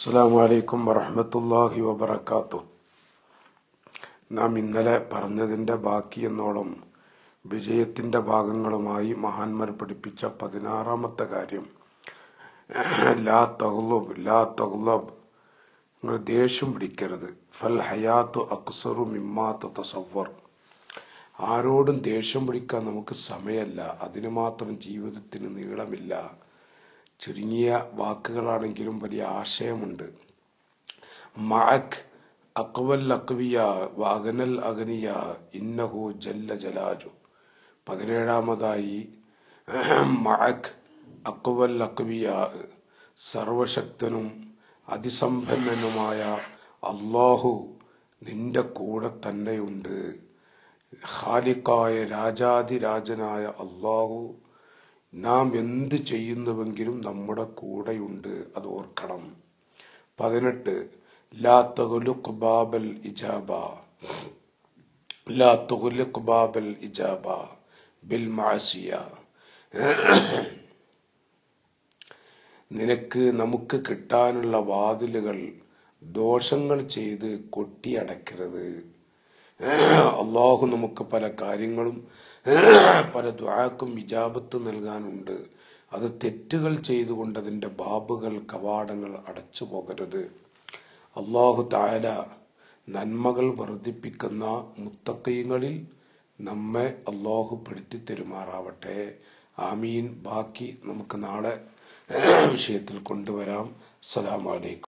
അസ്സാം വലൈക്കും വറഹമത്തല്ലാഹി വബർക്കാത്തു നാം ഇന്നലെ പറഞ്ഞതിൻ്റെ ബാക്കി എന്നോളം വിജയത്തിൻ്റെ ഭാഗങ്ങളുമായി മഹാന്മാർ പഠിപ്പിച്ച പതിനാറാമത്തെ കാര്യം ലാ തഹ്ലബ് ലാ തഹ്ലബ് നിങ്ങൾ ദേഷ്യം പിടിക്കരുത് ഫൽ ഹയാത്തു അക്സറു മിമ്മാത്ത തസവർ ആരോടും ദേഷ്യം പിടിക്കാൻ നമുക്ക് സമയമല്ല അതിന് മാത്രം ജീവിതത്തിന് നീളമില്ല ചുരുങ്ങിയ വാക്കുകളാണെങ്കിലും വലിയ ആശയമുണ്ട് മഅക് അക്വൽ അക്വിയ വഅഗനൽ അഗനിയ ഇന്നഹു ജല്ല ജലാജു പതിനേഴാമതായി മഅക് അക്വൽ അക്വിയ സർവശക്തനും അതിസമ്പന്നനുമായ അള്ളാഹു നിന്റെ കൂടെ തന്നെയുണ്ട് ഖാലിക്കായ രാജാതിരാജനായ അള്ളാഹു നാം എന്ത് ചെയ്യുന്നുവെങ്കിലും നമ്മുടെ കൂടെയുണ്ട് അത് ഓർക്കണം പതിനെട്ട് ലാ തഹുലുഖ് ബാബൽ ഇജാബ ലാ തുഹുലുഖ് ബാബൽ ഇജാബ ബിൽ മാസിയ നിനക്ക് നമുക്ക് കിട്ടാനുള്ള വാതിലുകൾ ദോഷങ്ങൾ ചെയ്ത് കൊട്ടിയടക്കരുത് അള്ളാഹു നമുക്ക് പല കാര്യങ്ങളും പല ദ്വാക്കും വിജാപത്ത് നൽകാനുണ്ട് അത് തെറ്റുകൾ ചെയ്തുകൊണ്ട് അതിൻ്റെ ബാബുകൾ കവാടങ്ങൾ അടച്ചു പോകരുത് അള്ളാഹു താല നന്മകൾ വർദ്ധിപ്പിക്കുന്ന മുത്തക്കൈകളിൽ നമ്മെ അള്ളാഹു പെടുത്തി തെരുമാറാവട്ടെ ആമീൻ ബാക്കി നമുക്ക് നാളെ വിഷയത്തിൽ കൊണ്ടുവരാം അസ്സലാമലൈക്കും